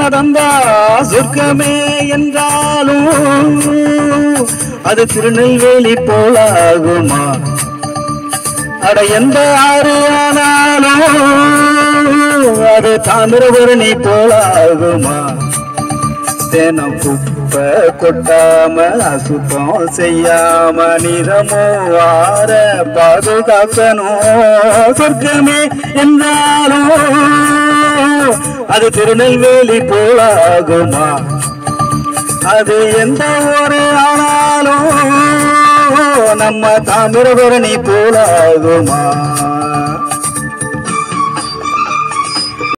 நடந்தா சொர்க்கமே என்றாலும் அது திருநெல்வேலி போலாகுமா அட எந்த ஆறு ஆனாலும் அது தாமிரபரணி போலாகுமா தினம் குப்பை கொட்டாம அசுத்தம் செய்யாம நிறமோ ஆற பாதுகாக்கணும் சொர்க்கமே என்றாலும் அது திருநெல்வேலி போலாகுமா அது எந்த ஒரு ஆனாலும் நம்ம தாமிரபரணி போலாகுமா